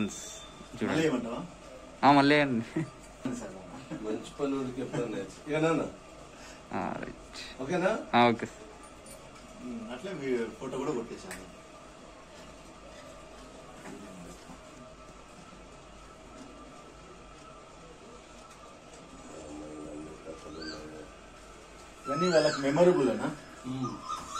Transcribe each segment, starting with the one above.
Once మళ్ళీ చూడండి ఏమంటావా ఆ, మళ్ళీ అండి సార్ మంచి పనుడికి ఎప్పుడన్నా నేర్చు. ఇక ఆ, రైట్ ఓకేనా ఆ, ఓకే సార్ ఉమ్, అట్లే మీ ఫోటో కూడా కొట్టేశాను ఇవన్నీ వాళ్ళకి మెమొరబుల్ అనా ఉమ్.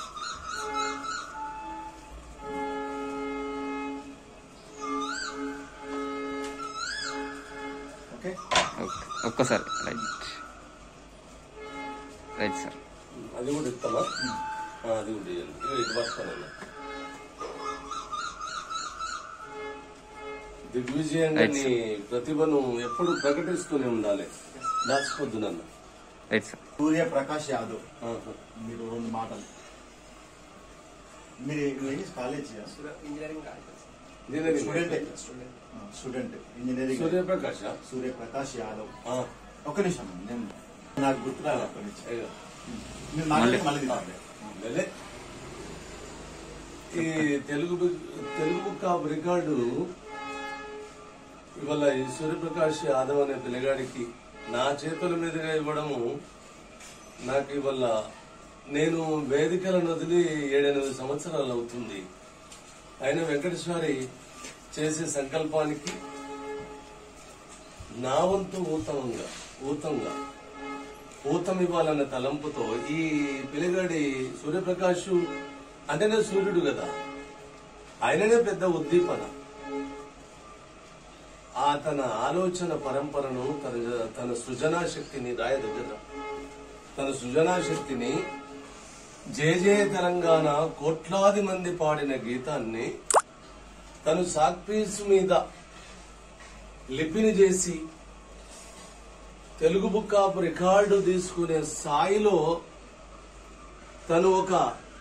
ఓకే ఓకే ఒక్కసారి రైట్ రైట్ సార్ అది కూడా ఇస్తామా ఆ, అది కూడా ఇవ్వండి ఇక ఇటు పట్టుకోనన్నా దిగ్విజయంగా Right, నీ ప్రతిభను ఎప్పుడు ప్రకటిస్తూనే ఉండాలి దాచిపోద్దు నన్ను రైట్ సార్ సూర్య ప్రకాష్ యాదవ్ ఆహా. మీరు రెండు మాటలు మీరు మీరు కాలేజ్ ఇంజనీరింగ్ కాదు engineering student student engineering Suryaprakash Surya Prakash Yadav ఒక్క నిమిషం నేను నాకు గుర్తు రాలేదు ఒక్క నిమిషం మీరు మాట్లాడి మళ్ళీ తీసుకోండి. ఈ Telugu book- Telugu book of record ఇవాళ ఈ సూర్యప్రకాష్ యాదవ్ అనే పిల్లగాడికి నా చేతుల మీదుగా ఇవ్వడము నాకు ఇవాళ నేను వేదికలను వదిలి ఏడెనిమిది సంవత్సరాలు అవుతుంది ఆయన వెంకటేశ్వరి చేసే సంకల్పానికి నా వంతు ఊతంగా ఊతంగా ఊతం ఇవ్వాలన్న తలంపుతో ఈ పిల్లగాడి సూర్యప్రకాష్ అంటేనే సూర్యుడు కదా ఆయననే పెద్ద ఉద్దీపన ఆ తన ఆలోచన పరంపరను తన తన సృజనా శక్తిని రాయ దగ్గర తన సృజనా శక్తిని జయ జయ తెలంగాణ కోట్లాది మంది పాడిన గీతాన్ని తను సాక్పీస్ మీద లిపిని చేసి తెలుగు బుక్ ఆఫ్ రికార్డు తీసుకునే స్థాయిలో తను ఒక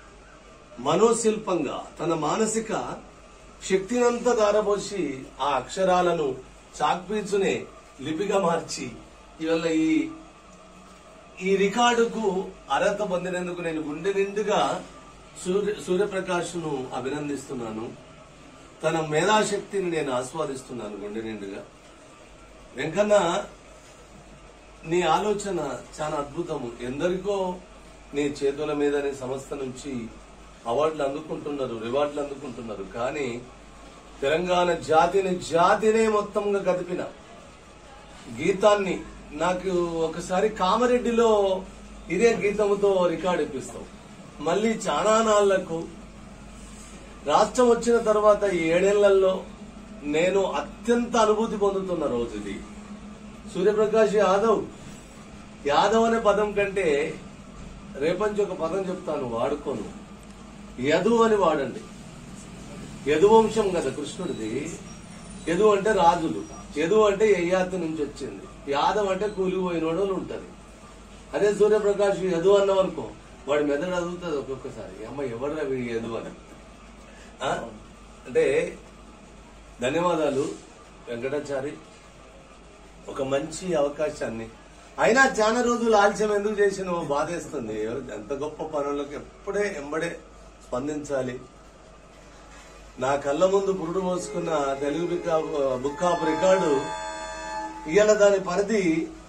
మనోశిల్పంగా తన మానసిక శక్తినంతా దారబోసి ఆ అక్షరాలను చాక్పీచునే లిపిగా మార్చి ఇవాళ ఈ ఈ రికార్డుకు అర్హత పొందినందుకు నేను గుండె నిండుగా సూర్య సూర్యప్రకాష్ను అభినందిస్తున్నాను తన మేధాశక్తిని నేను ఆస్వాదిస్తున్నాను గుండె నిండుగా వెంకన్న నీ ఆలోచన చాలా అద్భుతము ఎందరికో నీ చేతుల మీద నీ సంస్థ నుంచి అవార్డులు అందుకుంటున్నారు రివార్డులు అందుకుంటున్నారు కానీ తెలంగాణ జాతిని జాతినే మొత్తంగా కదిపిన గీతాన్ని నాకు ఒకసారి కామారెడ్డిలో ఇదే గీతముతో రికార్డు ఇప్పిస్తాం మళ్ళీ చాలా నాళ్లకు రాష్ట్రం వచ్చిన తర్వాత ఈ ఏడేళ్లలో నేను అత్యంత అనుభూతి పొందుతున్న రోజు ఇది సూర్యప్రకాష్ యాదవ్ యాదవ్ అనే పదం కంటే రేపంచి ఒక పదం చెప్తాను వాడుకోను యదు అని వాడండి యదువంశం కదా కృష్ణుడిది యదు అంటే రాజులు యదు అంటే యయ్యాతి నుంచి వచ్చింది యాదవ్ అంటే కూలిపోయినోడు అని ఉంటది అదే సూర్యప్రకాష్ యదు అన్నాం అనుకో వాడి మెదడు అదుగుతుంది ఒక్కొక్కసారి అమ్మ ఎవరు వీడి యదు అని ఆ? అంటే ధన్యవాదాలు వెంకటాచారి ఒక మంచి అవకాశాన్ని అయినా చాలా రోజులు ఆలస్యం ఎందుకు చేసిన బాధేస్తుంది ఎవరు ఎంత గొప్ప పనులకు ఎప్పుడే ఎంబడే స్పందించాలి నా కళ్ళ ముందు పురుడు మోసుకున్న Telugu book of book of record ఇవాళ దాని పరిధి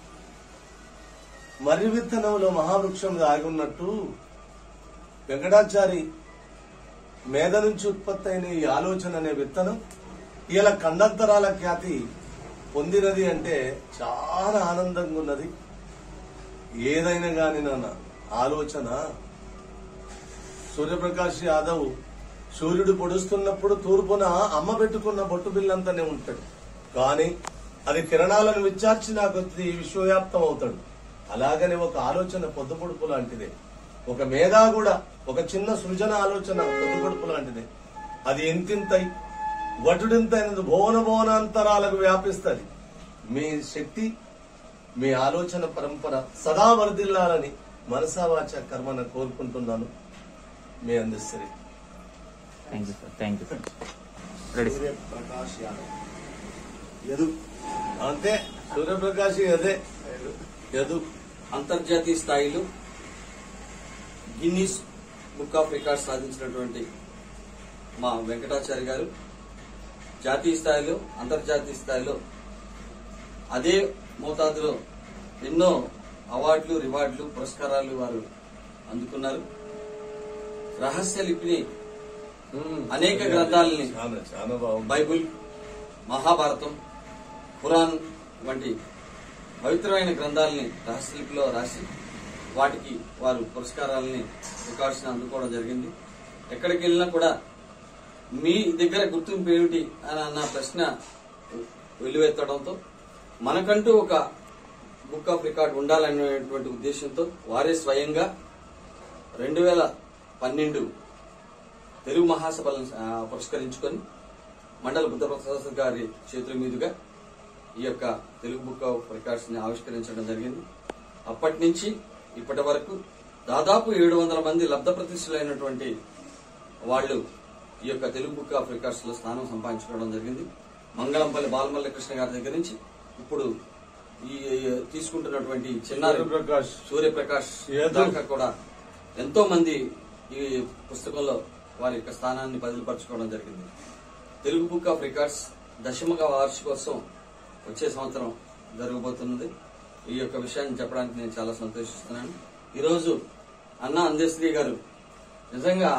మర్రి విత్తనంలో మహావృక్షం దాగి ఉన్నట్టు వెంకటాచారి మేధ నుంచి ఉత్పత్తి అయిన ఈ ఆలోచన అనే విత్తనం ఇలా కండంతరాల ఖ్యాతి పొందినది అంటే చాలా ఆనందంగా ఉన్నది ఏదైనా గాని నాన్న ఆలోచన సూర్యప్రకాష్ యాదవ్ సూర్యుడు పొడుస్తున్నప్పుడు తూర్పున అమ్మ పెట్టుకున్న బొట్టు బిల్లంతానే ఉంటాడు కానీ అది కిరణాలను విచార్చి నాకు విశ్వవ్యాప్తం అవుతాడు అలాగనే ఒక ఆలోచన పొద్దుపొడుపు లాంటిదే ఒక మేధా కూడా ఒక చిన్న సృజన ఆలోచన పొద్దుపొడుపు లాంటిదే అది ఎంతింతై వటుడింతైనది భువన భువనాంతరాలకు వ్యాపిస్తుంది మీ శక్తి మీ ఆలోచన పరంపర సదా వర్ధిల్లాలని మనసావాచ కర్మన కోరుకుంటున్నాను మీ అందిస్తుంది thank you sir thank you sir ready sir Surya Prakash Yadav Yadu అంతే సూర్యప్రకాష్ అదే యదు అంతర్జాతీయ స్థాయిలో గిన్నీస్ బుక్ ఆఫ్ రికార్డ్స్ సాధించినటువంటి మా వెంకటాచారి గారు జాతీయ స్థాయిలో అంతర్జాతీయ స్థాయిలో అదే మోతాదులో ఎన్నో అవార్డులు రివార్డులు పురస్కారాలు వారు అందుకున్నారు రహస్య లిపిని అనేక గ్రంథాలని చాలా చాలా బాగుంది బైబుల్ మహాభారతం ఖురాన్ వంటి పవిత్రమైన గ్రంథాలని రహస్యలిపిలో రాసి వాటికి వారు పురస్కారాలని రికార్డ్స్ అందుకోవడం జరిగింది ఎక్కడికి వెళ్ళినా కూడా మీ దగ్గర గుర్తింపు ఏమిటి అని అన్న ప్రశ్న వెలువెత్తడంతో మనకంటూ ఒక బుక్ ఆఫ్ రికార్డ్ ఉండాలనేటువంటి ఉద్దేశంతో వారే స్వయంగా రెండు వేల పన్నెండు తెలుగు మహాసభలను ఆ, పురస్కరించుకొని మండల బుద్ధప్రసాద్ గారి చేతుల మీదుగా ఈ యొక్క తెలుగు బుక్ ఆఫ్ రికార్డ్స్ ని ఆవిష్కరించడం జరిగింది అప్పటి నుంచి ఇప్పటి వరకు దాదాపు ఏడు వందల మంది లబ్ధ ప్రతిష్ఠులైనటువంటి వాళ్ళు ఈ యొక్క తెలుగు బుక్ ఆఫ్ రికార్డ్స్ లో స్థానం సంపాదించుకోవడం జరిగింది మంగళంపల్లి బాలమల్లి కృష్ణ గారి దగ్గర నుంచి ఇప్పుడు ఈ తీసుకుంటున్నటువంటి చిన్నారి ప్రకాష్ సూర్యప్రకాష్ ఏదో. దాకా కూడా ఎంతో మంది ఈ పుస్తకంలో వారి యొక్క స్థానాన్ని బదిలిపరచుకోవడం జరిగింది తెలుగు బుక్ ఆఫ్ రికార్డ్స్ దశమక వార్షికోత్సవం వచ్చే సంవత్సరం జరగబోతున్నది ఈ యొక్క విషయాన్ని చెప్పడానికి నేను చాలా సంతోషిస్తున్నాను ఈరోజు అన్న అందేశ్రీ గారు నిజంగా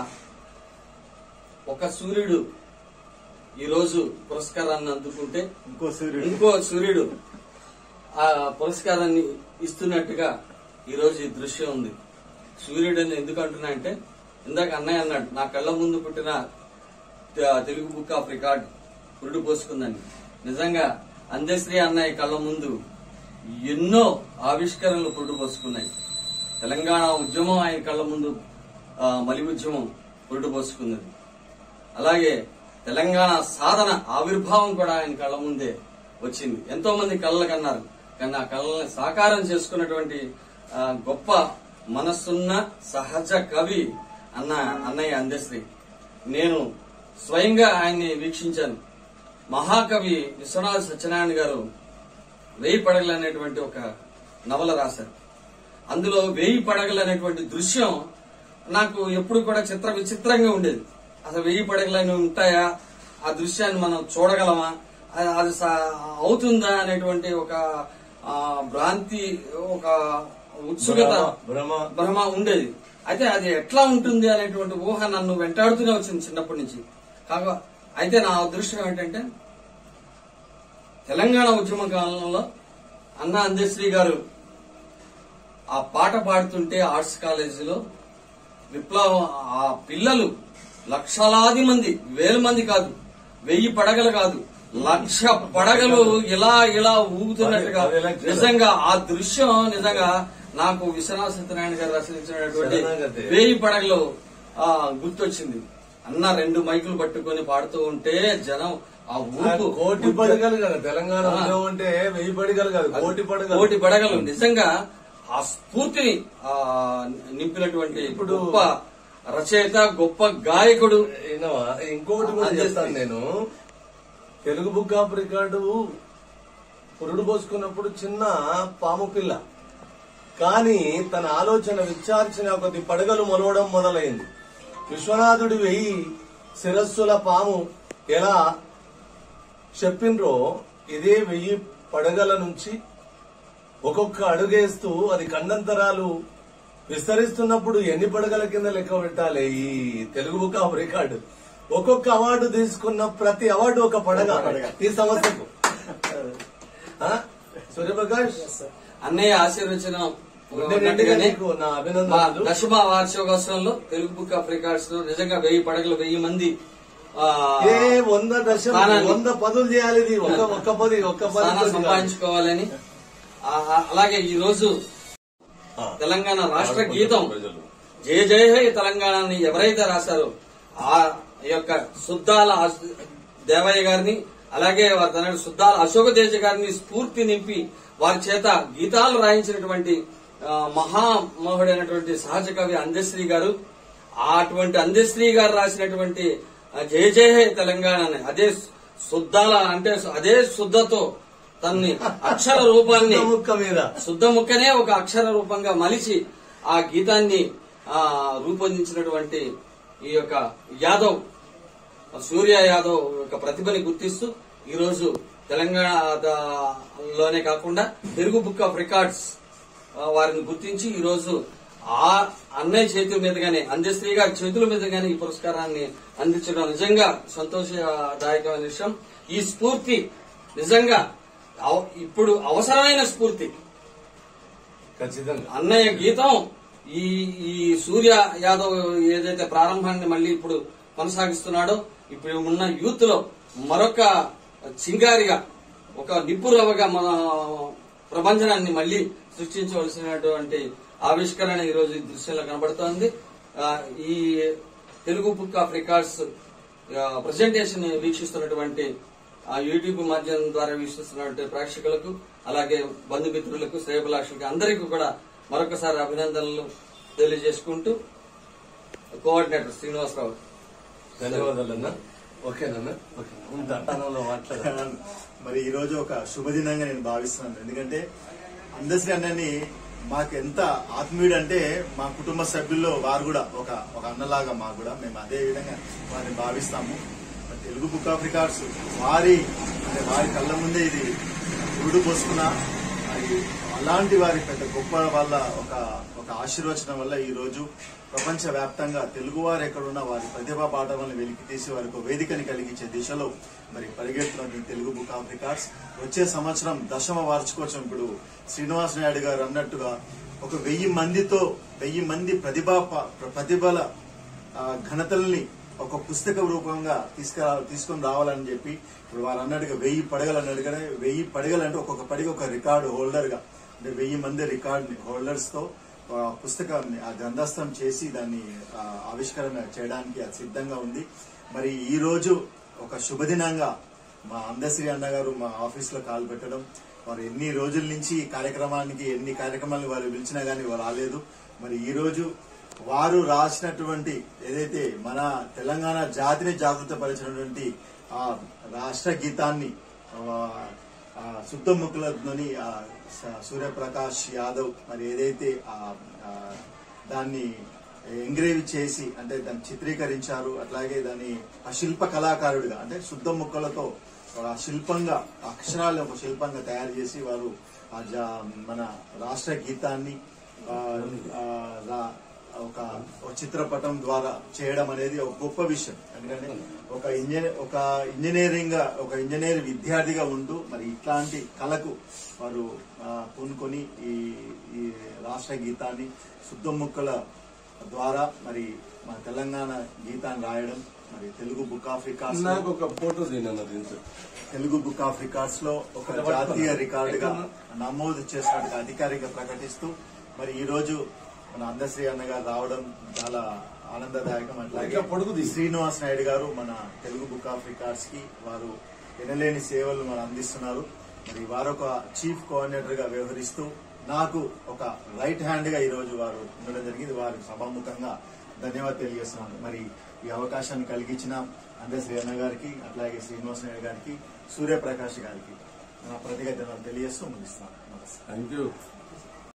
ఒక సూర్యుడు ఈరోజు పురస్కారాన్ని అందుకుంటే ఇంకో సూర్యుడు ఇంకో సూర్యుడు ఆ పురస్కారాన్ని ఇస్తున్నట్టుగా ఈ రోజు ఈ దృశ్యం ఉంది సూర్యుడు అని ఎందుకు అంటున్నా అంటే ఇందాక అన్నయ్య అన్నాడు నా కళ్ళ ముందు పుట్టిన తె- తెలుగు బుక్ ఆఫ్ రికార్డ్ పురుడు పోసుకుందని నిజంగా అందశ్రీ అన్నయ్య కళ్ళ ముందు ఎన్నో ఆవిష్కరణలు పురుడు పోసుకున్నాయి తెలంగాణ ఉద్యమం ఆయన కళ్ళ ముందు ఆ, మలి ఉద్యమం పురుడు పోసుకున్నది అలాగే తెలంగాణ సాధన ఆవిర్భావం కూడా ఆయన కళ్ళ ముందే వచ్చింది ఎంతో మంది కళ్ళ కన్నారు కానీ ఆ కళ్ళని సాకారం చేసుకున్నటువంటి ఆ, గొప్ప మనస్సున్న సహజ కవి అన్న అన్నయ్య అందశ్రీ నేను స్వయంగా ఆయన్ని వీక్షించాను మహాకవి విశ్వనాథ సత్యనారాయణ గారు వేయి పడగలు అనేటువంటి ఒక నవల రాశారు అందులో వేయి పడగలు అనేటువంటి దృశ్యం నాకు ఎప్పుడు కూడా చిత్ర విచిత్రంగా ఉండేది అసలు వేయి పడగలు అని ఉంటాయా ఆ దృశ్యాన్ని మనం చూడగలమా అది- అది సా- అవుతుందా అనేటువంటి ఒక ఆ, భ్రాంతి ఒక ఉత్సుకత భ్రమ భ్రమ ఉండేది అయితే అది ఎట్లా ఉంటుంది అనేటువంటి ఊహ నన్ను వెంటాడుతూనే వచ్చింది చిన్నప్పటి నుంచి కాక అయితే నా అదృష్టం ఏంటంటే తెలంగాణ ఉద్యమ కాలంలో అన్న అందశ్రీ గారు ఆ పాట పాడుతుంటే ఆర్ట్స్ కాలేజీలో విప్లవం ఆ పిల్లలు లక్షలాది మంది వేల మంది కాదు వెయ్యి పడగలు కాదు లక్ష పడగలు ఇలా ఇలా ఊగుతున్నట్టుగా పది- పది లక్షలు. నిజంగా ఆ దృశ్యం నిజంగా నాకు విశ్వనాథ సత్యనారాయణ గారు రచించినటువంటి శరణాగతి. వేయి పడగలు ఆ గుర్తొచ్చింది అన్న రెండు మైకులు పట్టుకొని పాడుతూ ఉంటే జనం ఆ ఆ ఊపు కోటి పడగలు కదా తెలంగాణ ఆ. ఉద్యమం అంటే వెయ్యి పడగలు కాదు కోటి పడగలు కోటి పడగలు నిజంగా ఆ స్ఫూర్తిని ఆ నింపినటువంటి ఇప్పుడు- గొప్ప రచయిత గొప్ప గాయకుడు ఈయనవా, ఇంకోటి కూడా అంతే. చేస్తాను నేను తెలుగు బుక్ ఆఫ్ రికార్డు పురుడు పోసుకున్నప్పుడు చిన్న పాము పిల్ల కానీ తన ఆలోచన విచార్చిన కొద్ది పడగలు మొలవడం మొదలైంది విశ్వనాథుడి వెయ్యి శిరస్సుల పాము ఎలా చెప్పిండ్రో ఇదే వెయ్యి పడగల నుంచి ఒక్కొక్క అడుగేస్తూ అది ఖండంతరాలు విస్తరిస్తున్నప్పుడు ఎన్ని పడగల కింద లెక్క పెట్టాలి ఈ తెలుగు బుక్ ఆఫ్ రికార్డు ఒక్కొక్క అవార్డు తీసుకున్న ప్రతి అవార్డు ఒక పడగ ఈ సంస్థకు ఆ? సూర్యప్రకాష్ అన్నయ్య ఆశీర్వచనం గుండె నిండుగా ఉన్నట్టుగానే నీకు నా మా అభినందనలు దశమ వార్షికోత్సవంలో తెలుగు బుక్ ఆఫ్ రికార్డ్స్ లో నిజంగా వెయ్యి పడగలు వెయ్యి మంది ఆ, ఏ వంద దశ స్థానాన్ని- వంద పదులు చేయాలి ఇది ఒక్క ఒక్క పది ఒక్క పది స్థానాలు తోటి కాదు. సంపాదించుకోవాలని ఆ, ఆ, అలాగే ఈ రోజు ఆ. తెలంగాణ రాష్ట్ర గీతం ప్రజలు. జయ జయ హే తెలంగాణని ఎవరైతే రాశారో ఆ యొక్క సుద్దాల అశ్- దేవయ్య గారిని అలాగే వారి తనయుడు సుద్దాల అశోక తేజ గారిని స్ఫూర్తి నింపి వారి చేత గీతాలు రాయించినటువంటి ఆ, మహామోహుడైనటువంటి సహజ కవి అందశ్రీ గారు ఆ అటువంటి అందశ్రీ గారు రాసినటువంటి ఆ, జయ జయ హే తెలంగాణ అని అదే శుద్ధాల అంటే అదే శుద్ధతో తన్ని అక్షర రూపాన్ని ఒక్క ముక్క మీద శుద్ధ ముక్కనే ఒక అక్షర రూపంగా మలిచి ఆ గీతాన్ని ఆ రూపొందించినటువంటి ఈ యొక్క యాదవ్ సూర్య యాదవ్ యొక్క ప్రతిభని గుర్తిస్తూ ఈ రోజు తెలంగాణ ద- లోనే కాకుండా తెలుగు బుక్ ఆఫ్ రికార్డ్స్ ఆ, వారిని గుర్తించి ఈ రోజు ఆ అన్నయ్య చేతుల మీదుగానే అంజశ్రీ గారి చేతుల మీదుగానే ఈ పురస్కారాన్ని అందించడం నిజంగా సంతోషదాయకమైన విషయం ఈ స్ఫూర్తి నిజంగా అవ- ఇప్పుడు అవసరమైన స్ఫూర్తి ఖచ్చితంగా అన్నయ్య గీతం ఈ ఈ సూర్య యాదవ్ ఏదైతే ప్రారంభాన్ని మళ్ళీ ఇప్పుడు కొనసాగిస్తున్నాడో ఇప్పుడు ఉన్న యూత్ లో మరొక చింగారిగా ఒక నిప్పురవగా మన ప్రపంచనాన్ని మళ్ళీ సృష్టించవలసినటువంటి ఆవిష్కరణ ఈ రోజు ఈ దృశ్యంలో కనబడుతోంది ఆ, ఈ Telugu book of records presentation వీక్షిస్తున్నటువంటి ఆ యూట్యూబ్ మాధ్యమం ద్వారా వీక్షిస్తున్నటువంటి ప్రేక్షకులకు అలాగే బంధుమిత్రులకు శ్రేయభిలాషులకు అందరికీ కూడా మరొకసారి అభినందనలు తెలియజేసుకుంటూ కోఆర్డినేటర్ శ్రీనివాసరావు ధన్యవాదాలన్నా ఓకేనన్నా ఓకే ఉంటా స్థానంలో మాట్లాడాలి మరి ఈ రోజు ఒక శుభదినంగా నేను భావిస్తున్నాను ఎందుకంటే అందశ్రీ అన్నని మాకు ఎంత ఆత్మీయుడు అంటే మా కుటుంబ సభ్యుల్లో వారు కూడా ఒక ఒక అన్నలాగా మాకు కూడా మేము అదే విధంగా వారిని భావిస్తాము మరి తెలుగు బుక్ ఆఫ్ రికార్డ్స్ వారి అంటే వారి కళ్ళ ముందే ఇది గురుడు పోసుకున్న అది అలాంటి వారి పెద్ద గొప్ప వాళ్ళ ఒక ఒక ఆశీర్వచనం వల్ల ఈ రోజు ప్రపంచ వ్యాప్తంగా తెలుగు వారు ఎక్కడున్నా వారి ప్రతిభా పాఠవాలను వెలికి తీసి వారికి ఒక వేదికని కలిగించే దిశలో మరి పరిగెడుతున్న తెలుగు బుక్ ఆఫ్ రికార్డ్స్ వచ్చే సంవత్సరం దశమ వార్షికోత్సవం ఇప్పుడు శ్రీనివాస్ నాయుడు గారు అన్నట్టుగా ఒక వెయ్యి మందితో వెయ్యి మంది ప్రతిభా ప- ప్రతిభల ఆ, ఘనతల్ని ఒక పుస్తక రూపంగా తీసుకురా తీసుకొని రావాలని చెప్పి ఇప్పుడు వారు అన్నట్టుగా వెయ్యి పడగలు అన్నట్టుగానే వెయ్యి పడగలు అంటే ఒక్కొక్క పడిగ ఒక రికార్డు హోల్డర్ గా అంటే వెయ్యి మంది రికార్డ్ హోల్డర్స్ తో ఆ పుస్తకాన్ని ఆ గ్రంథస్థం చేసి దాన్ని ఆ, ఆవిష్కరణ చేయడానికి అది సిద్ధంగా ఉంది మరి ఈ రోజు ఒక శుభదినంగా మా అందశ్రీ అన్నగారు మా ఆఫీస్ లో కాల్ పెట్టడం వారు ఎన్ని రోజుల నుంచి ఈ కార్యక్రమానికి ఎన్ని కార్యక్రమాలు వారు పిలిచినా గానీ వారు రాలేదు మరి ఈ రోజు వారు రాసినటువంటి ఏదైతే మన తెలంగాణ జాతిని జాగృతపరిచినటువంటి ఆ రాష్ట్ర గీతాన్ని ఆ, ఆ సుద్దముక్కులతోని ఆ స- సూర్యప్రకాష్ యాదవ్ మరి ఏదైతే ఆ ఆ, దాన్ని ఎంగ్రేవ్ చేసి అంటే దాన్ని చిత్రీకరించారు అట్లాగే దాన్ని ఆ శిల్ప కళాకారుడిగా అంటే శుద్ధ ముక్కలతో ఒక శిల్పంగా అక్షరాలు ఒక శిల్పంగా తయారు చేసి వారు ఆ జా- మన రాష్ట్ర గీతాన్ని ఆ, ఆ, రా- ఒక ఒక చిత్రపటం ద్వారా చేయడం అనేది ఒక గొప్ప విషయం ఎందుకంటే ఒక ఇంజనీర్ ఒక ఇంజనీరింగ్ గా ఒక ఇంజనీర్ విద్యార్థిగా ఉంటూ మరి ఇట్లాంటి కళకు వారు ఆ, పూనుకొని ఈ ఈ రాష్ట్ర గీతాన్ని శుద్ధ ముక్కల ద్వారా మరి మన తెలంగాణ గీతాన్ని రాయడం మరి తెలుగు బుక్ ఆఫ్ రికార్డ్స్ లో- నాకు ఒక ఫోటో దీనన్న దీంతో తెలుగు బుక్ ఆఫ్ రికార్డ్స్ లో ఒక జాతీయ రికార్డు గా నమోదు చేసినట్టుగా అధికారికంగా ప్రకటిస్తూ మరి ఈ రోజు మన అందశ్రీ అన్న గారు రావడం చాలా ఆనందదాయకం అట్లాగే ఇంకా పొడుగుది. శ్రీనివాస్ నాయుడు గారు మన తెలుగు బుక్ ఆఫ్ రికార్డ్స్ కి వారు ఎనలేని సేవలు మనం అందిస్తున్నారు మరి వారు ఒక చీఫ్ కోఆర్డినేటర్ గా వ్యవహరిస్తూ నాకు ఒక రైట్ హ్యాండ్ గా ఈ రోజు వారు ఉండడం జరిగింది వారికి సభాముఖంగా ధన్యవాదాలు తెలియజేస్తున్నాను మరి ఈ అవకాశాన్ని కలిగించిన అందశ్రీ అన్న గారికి అట్లాగే శ్రీనివాస్ నాయుడు గారికి సూర్యప్రకాష్ గారికి నా ప్రతిగా ధన్యవాదాలు తెలియజేస్తూ ముగిస్తున్నాను నమస్తే థ్యాంక్ యూ